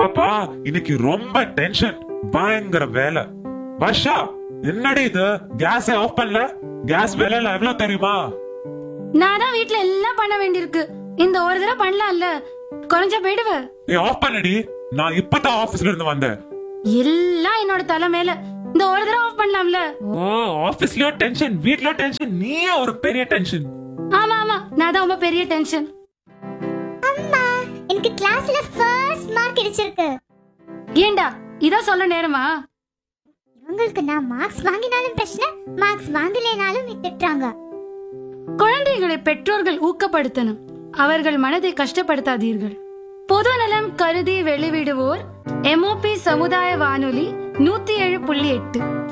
அப்பா இன்னைக்கு ரொம்ப டென்ஷன் பயங்கர வேலை வர்ஷா என்னடி இது கேஸ் ஆஃப் பண்ணல கேஸ் விலை எவ்வளவு தெரியுமா நான் தான் வீட்ல எல்லாம் பண்ண வேண்டியிருக்கு இந்த ஒரு தடவை பண்ணலாம்ல குறைஞ்ச போயிடுவ ஏ ஆஃப் பண்ணடி நான் இப்பதான் ஆபீஸ்ல இருந்து வந்தேன் எல்லாம் என்னோட தலை மேல இந்த ஒரு தடவை ஆஃப் பண்ணலாம்ல ஓ ஆபீஸ்லயும் டென்ஷன் வீட்லயும் டென்ஷன் நீயே ஒரு பெரிய டென்ஷன் ஆமா ஆமா நான் தான் ரொம்ப பெரிய டென்ஷன் அம்மா எனக்கு கிளாஸ்ல ஃபர்ஸ்ட் மார்க் கிடைச்சிருக்கு ஏண்டா இதான் சொல்ல நேரமா இவங்களுக்கு நான் மார்க்ஸ் வாங்கினாலும் பிரச்சனை மார்க்ஸ் வாங்கலைனாலும் திட்டுறாங்க குழந்தைகளை பெற்றோர்கள் ஊக்கப்படுத்தணும் அவர்கள் மனதை கஷ்டப்படுத்தாதீர்கள் பொது நலம் கருதி வெளிவிடுவோர் எம்ஓபி சமுதாய வானொலி நூத்தி ஏழு புள்ளி எட்டு